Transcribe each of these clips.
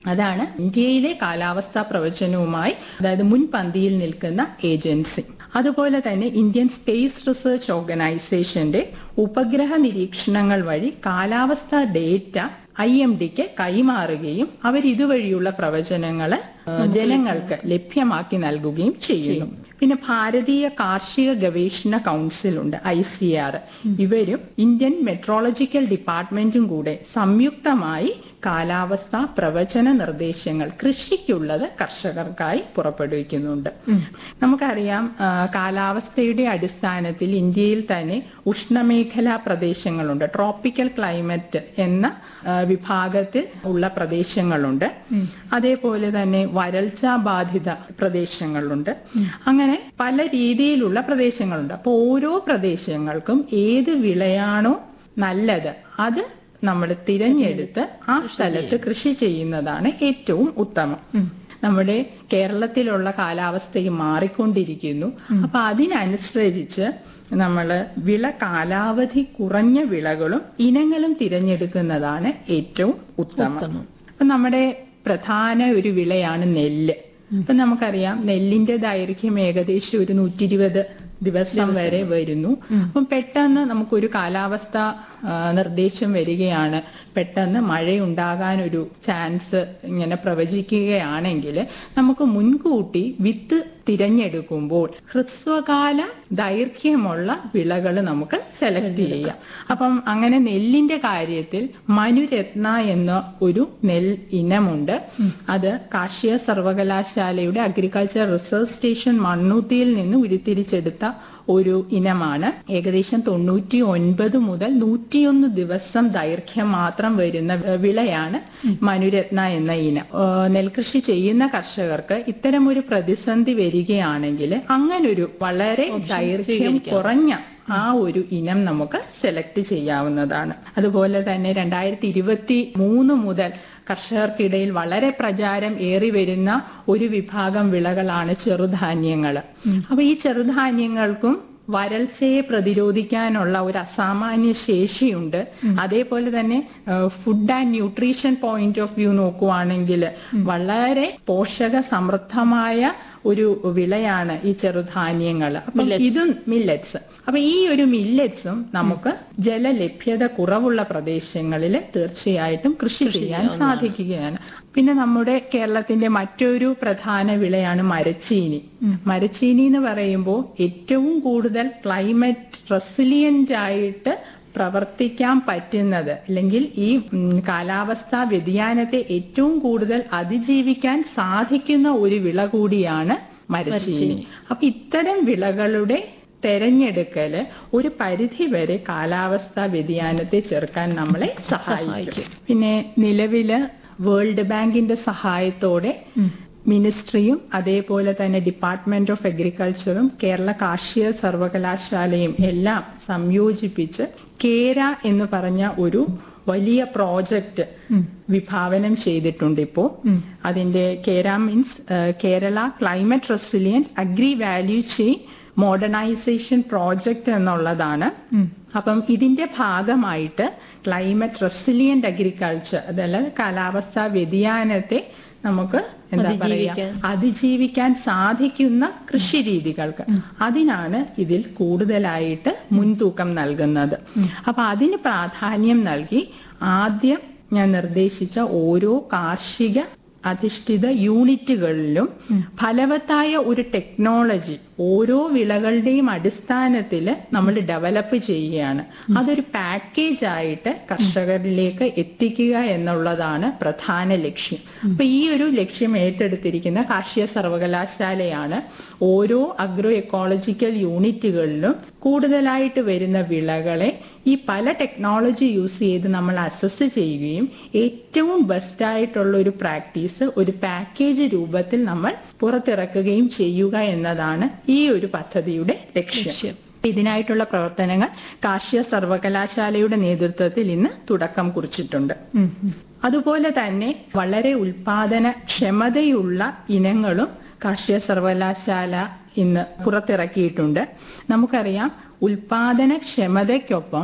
അതാണ് ഇന്ത്യയിലെ കാലാവസ്ഥാ പ്രവചനവുമായി അതായത് മുൻപന്തിയിൽ നിൽക്കുന്ന ഏജൻസി അതുപോലെ തന്നെ ഇന്ത്യൻ സ്പേസ് റിസർച്ച് ഓർഗനൈസേഷന്റെ ഉപഗ്രഹ നിരീക്ഷണങ്ങൾ വഴി കാലാവസ്ഥാ ഡേറ്റ ഐ എം ഡിക്ക് കൈമാറുകയും അവർ ഇതുവഴിയുള്ള പ്രവചനങ്ങൾ ജനങ്ങൾക്ക് ലഭ്യമാക്കി നൽകുകയും ചെയ്യുന്നു പിന്നെ ഭാരതീയ കാർഷിക ഗവേഷണ കൗൺസിൽ ഉണ്ട് ഐ സി ആർ ഇവരും ഇന്ത്യൻ മെട്രോളജിക്കൽ ഡിപ്പാർട്ട്മെന്റും കൂടെ സംയുക്തമായി കാലാവസ്ഥ പ്രവചന നിർദ്ദേശങ്ങൾ കൃഷിക്കുള്ളത് കർഷകർക്കായി പുറപ്പെടുവിക്കുന്നുണ്ട് നമുക്കറിയാം ആ, കാലാവസ്ഥയുടെ അടിസ്ഥാനത്തിൽ ഇന്ത്യയിൽ തന്നെ ഉഷ്ണമേഖലാ പ്രദേശങ്ങളുണ്ട് ട്രോപ്പിക്കൽ ക്ലൈമറ്റ് എന്ന ആ, വിഭാഗത്തിൽ ഉള്ള പ്രദേശങ്ങളുണ്ട് അതേപോലെ തന്നെ വരൾച്ച ബാധിത പ്രദേശങ്ങളുണ്ട് അങ്ങനെ പല രീതിയിലുള്ള പ്രദേശങ്ങളുണ്ട് അപ്പോൾ ഓരോ പ്രദേശങ്ങൾക്കും ഏത് വിളയാണോ നല്ലത് അത് നമ്മൾ തിരഞ്ഞെടുത്ത് ആ സ്ഥലത്ത് കൃഷി ചെയ്യുന്നതാണ് ഏറ്റവും ഉത്തമം നമ്മുടെ കേരളത്തിലുള്ള കാലാവസ്ഥയും മാറിക്കൊണ്ടിരിക്കുന്നു അപ്പൊ അതിനനുസരിച്ച് നമ്മൾ വിള കാലാവധി കുറഞ്ഞ വിളകളും ഇനങ്ങളും തിരഞ്ഞെടുക്കുന്നതാണ് ഏറ്റവും ഉത്തമം അപ്പൊ നമ്മുടെ പ്രധാന ഒരു വിളയാണ് നെല്ല് അപ്പൊ നമുക്കറിയാം നെല്ലിന്റെ ദൈർഘ്യം ഏകദേശം ഒരു നൂറ്റി ഇരുപത് ദിവസം വരെ വരുന്നു അപ്പം പെട്ടെന്ന് നമുക്കൊരു കാലാവസ്ഥ ആ, നിർദ്ദേശം വരികയാണ് പെട്ടെന്ന് മഴയുണ്ടാകാൻ ഒരു ചാൻസ് ഇങ്ങനെ പ്രവചിക്കുകയാണെങ്കിൽ നമുക്ക് മുൻകൂട്ടി വിത്ത് തിരഞ്ഞെടുക്കുമ്പോൾ ഹ്രസ്വകാല ദൈർഘ്യമുള്ള വിളകൾ നമുക്ക് സെലക്ട് ചെയ്യാം അപ്പം അങ്ങനെ നെല്ലിന്റെ കാര്യത്തിൽ മനുരത്ന എന്ന ഒരു നെൽ ഇനമുണ്ട് അത് കാർഷിക സർവകലാശാലയുടെ അഗ്രികൾച്ചർ റിസർച്ച് സ്റ്റേഷൻ മണ്ണൂത്തിയിൽ നിന്ന് ഉരുത്തിരിച്ചെടുത്ത ഒരു ഇനമാണ് ഏകദേശം തൊണ്ണൂറ്റി ഒൻപത് മുതൽ നൂറ്റിയൊന്ന് ദിവസം ദൈർഘ്യം മാത്രം വരുന്ന വിളയാണ് മനുരത്ന എന്ന ഇനം ഏഹ് നെൽകൃഷി ചെയ്യുന്ന കർഷകർക്ക് ഇത്തരം ഒരു പ്രതിസന്ധി വരികയാണെങ്കിൽ അങ്ങനൊരു വളരെ ദൈർഘ്യം കുറഞ്ഞ ആ ഒരു ഇനം നമുക്ക് സെലക്ട് ചെയ്യാവുന്നതാണ് അതുപോലെ തന്നെ രണ്ടായിരത്തി ഇരുപത്തി മൂന്ന് മുതൽ കർഷകർക്കിടയിൽ വളരെ പ്രചാരം ഏറി വരുന്ന ഒരു വിഭാഗം വിളകളാണ് ചെറുധാന്യങ്ങൾ അപ്പൊ ഈ ചെറുധാന്യങ്ങൾക്കും വരൾച്ചയെ പ്രതിരോധിക്കാനുള്ള ഒരു അസാമാന്യ ശേഷിയുണ്ട് അതേപോലെ തന്നെ food and nutrition point of view നോക്കുവാണെങ്കിൽ വളരെ പോഷക സമൃദ്ധമായ ഒരു വിളയാണ് ഈ ചെറുധാന്യങ്ങൾ അപ്പം ഇതും മില്ലറ്റ്സ് അപ്പൊ ഈ ഒരു മില്ലറ്റ്സും നമുക്ക് ജലലഭ്യത കുറവുള്ള പ്രദേശങ്ങളിൽ തീർച്ചയായിട്ടും കൃഷി ചെയ്യാൻ സാധിക്കുകയാണ് പിന്നെ നമ്മുടെ കേരളത്തിന്റെ മറ്റൊരു പ്രധാന വിളയാണ് മരച്ചീനി മരച്ചീനി എന്ന് പറയുമ്പോൾ ഏറ്റവും കൂടുതൽ ക്ലൈമറ്റ് റെസിലിയന്റ് ആയിട്ട് പ്രവർത്തിക്കാൻ പറ്റുന്നത് അല്ലെങ്കിൽ ഈ ഉം, കാലാവസ്ഥാ വ്യതിയാനത്തെ ഏറ്റവും കൂടുതൽ അതിജീവിക്കാൻ സാധിക്കുന്ന ഒരു വിള കൂടിയാണ് മരച്ചീനി അപ്പൊ ഇത്തരം വിളകളുടെ തെരഞ്ഞെടുക്കല് ഒരു പരിധി വരെ കാലാവസ്ഥാ വ്യതിയാനത്തെ ചെറുക്കാൻ നമ്മളെ സഹായിക്കും പിന്നെ നിലവില് വേൾഡ് ബാങ്കിന്റെ സഹായത്തോടെ മിനിസ്ട്രിയും അതേപോലെ തന്നെ ഡിപ്പാർട്ട്മെന്റ് ഓഫ് അഗ്രികൾച്ചറും കേരള കാർഷിക സർവകലാശാലയും എല്ലാം സംയോജിപ്പിച്ച് കേര എന്ന് പറഞ്ഞ ഒരു വലിയ പ്രോജക്റ്റ് വിഭാവനം ചെയ്തിട്ടുണ്ട് ഇപ്പോ അതിന്റെ Kera means Kerala climate resilient agri value chain modernisation project എന്നുള്ളതാണ് അപ്പം ഇതിന്റെ ഭാഗമായിട്ട് ക്ലൈമറ്റ് റെസിലിയന്റ് അഗ്രികൾച്ചർ അതല്ല കാലാവസ്ഥാ വ്യതിയാനത്തെ നമുക്ക് എന്താ പറയാ അതിജീവിക്കാൻ സാധിക്കുന്ന കൃഷി രീതികൾക്ക് അതിനാണ് ഇതിൽ കൂടുതലായിട്ട് മുൻതൂക്കം നൽകുന്നത് അപ്പൊ അതിന് പ്രാധാന്യം നൽകി ആദ്യം ഞാൻ നിർദ്ദേശിച്ച ഓരോ കാർഷിക അധിഷ്ഠിത യൂണിറ്റുകളിലും ഫലവത്തായ ഒരു ടെക്നോളജി ഓരോ വിളകളുടെയും അടിസ്ഥാനത്തിൽ നമ്മൾ ഡെവലപ്പ് ചെയ്യുകയാണ് അതൊരു പാക്കേജ് ആയിട്ട് കർഷകരിലേക്ക് എത്തിക്കുക എന്നുള്ളതാണ് പ്രധാന ലക്ഷ്യം അപ്പൊ ഈ ഒരു ലക്ഷ്യം ഏറ്റെടുത്തിരിക്കുന്ന കാർഷിക സർവകലാശാലയാണ് ഓരോ അഗ്രോ എക്കോളജിക്കൽ യൂണിറ്റുകളിലും കൂടുതലായിട്ട് വരുന്ന വിളകളെ ഈ പല ടെക്നോളജി യൂസ് ചെയ്ത് നമ്മൾ അസസ് ചെയ്യുകയും ഏറ്റവും ബെസ്റ്റ് ആയിട്ടുള്ള ഒരു പ്രാക്ടീസ് ഒരു പാക്കേജ് രൂപത്തിൽ നമ്മൾ പുറത്തിറക്കുകയും ചെയ്യുക എന്നതാണ് ഈ ഒരു പദ്ധതിയുടെ ലക്ഷ്യം ഇതിനായിട്ടുള്ള പ്രവർത്തനങ്ങൾ കാർഷിക സർവകലാശാലയുടെ നേതൃത്വത്തിൽ ഇന്ന് തുടക്കം കുറിച്ചിട്ടുണ്ട് അതുപോലെ തന്നെ വളരെ ഉൽപാദന ക്ഷമതയുള്ള ഇനങ്ങളും കാർഷിക സർവകലാശാല ഇന്ന് പുറത്തിറക്കിയിട്ടുണ്ട് നമുക്കറിയാം ഉൽപാദന ക്ഷമതയ്ക്കൊപ്പം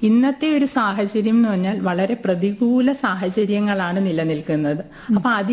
ഇന്നത്തെ ഒരു സാഹചര്യം എന്ന് പറഞ്ഞാൽ വളരെ പ്രതികൂല സാഹചര്യങ്ങളാണ് നിലനിൽക്കുന്നത് അപ്പൊ അതിൽ